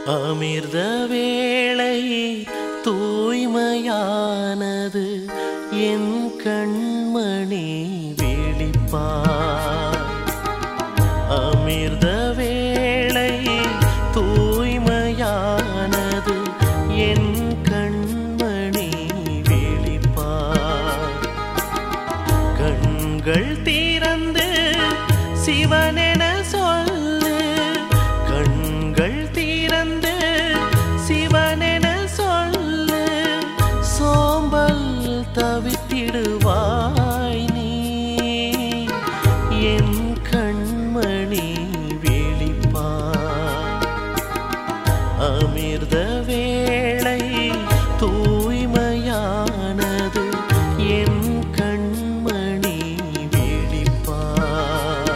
அமிர்த வேளை தூய்மையானது என் கண்மணி விழிப்பார் அமிர்த வேளை தூய்மையானது என் கண்மணி விழிப்பார் கண்கள் திறந்து சிவனென சொல்லு கண்கள் திறந்து சிவனென சொல்லு சோம்பல் தவித்திடுவாய் நீ என் கண்மணி விழிப்பார் அமிர்த வேளை தூய்மையானது என் கண்மணி விழிப்பார்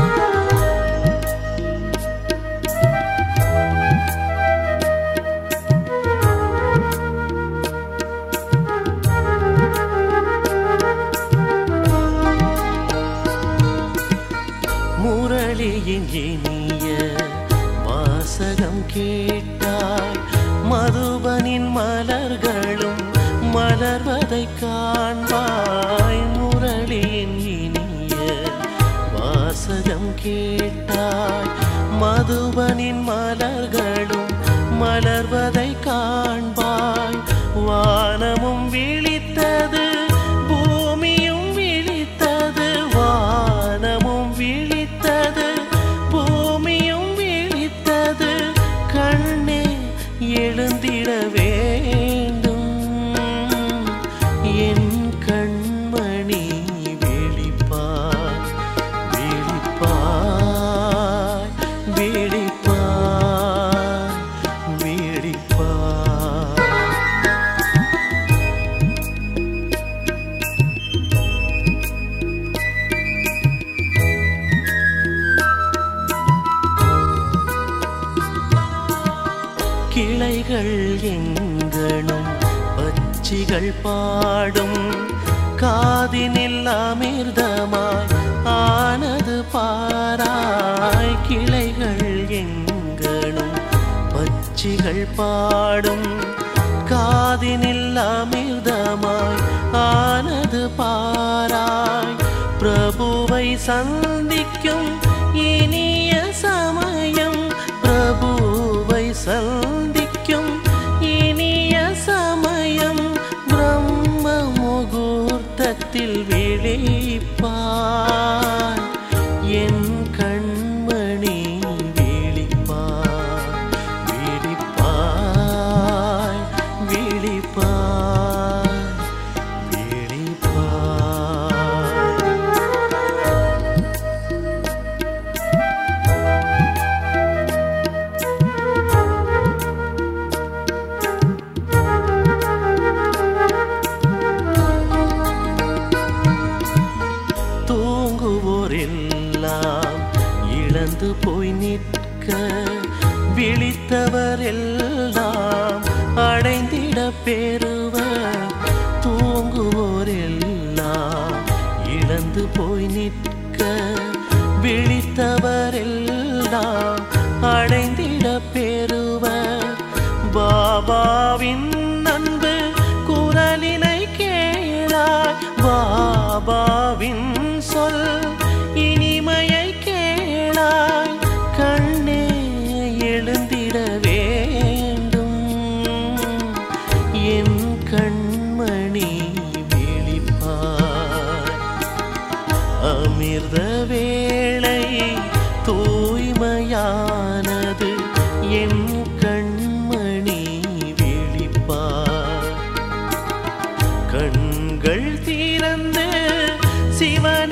முரளியின் இனிய வாசகம் கேட்டாய் மதுபனின் மலர்களும் மலர்வதை காண்பாய் முரளியின் இனிய வாசகம் கேட்டாய் மதுபனின் மலர்களும் மலர்வதை காண்பாய் வானமும் விழித்தது பூமியும் விழித்தது வானமும் விழித்தது பூமியும் விழித்தது கண்ணே எழுந்திட வேண்டும் என் கண்மணி விழிப்பாய் விழிப்பாய் விழிப்பாய் விழிப்பாய் கிளைகள் எங்கனும் பச்சிகள் பாடும் காதினில் அமிர்தமாய் ஆனது பாராய் கிளைகள் எங்கனும் பச்சிகள் பாடும் காதினில் அமிர்தமாய் ஆனது பாராய் பிரபுவை சந்திக்கும் இனிய சமயம் பிரபுவை சந்திக்கும் இனிய சமயம் பிரம்ம முகூர்த்தத்தில் விழிப்பாய் என் கண்மணி விழிப்பாய் விழிப்பாய் விழிப்பாய் விழிப்பாய் தூங்குவோரெல்லாம் இழந்து போய் நிற்க விழித்தவர் எல்லாம் அடைந்திட பெறுவர் தூங்குவோரெல்லாம் இழந்து போய் நிற்க விழித்தவர் எல்லாம் அடைந்திட பெறுவர் பாபாவின் அன்பு குரலினை கேளாய் பாபாவின் சொல் இனிமையை கேளாய் கண்ணே எழுந்திட வேண்டும் என் கண்மணி விழிப்பாய் அமிர்த வேளை தூய்மையானது என் கண்மணி விழிப்பார் கண்கள் திறந்து சிவ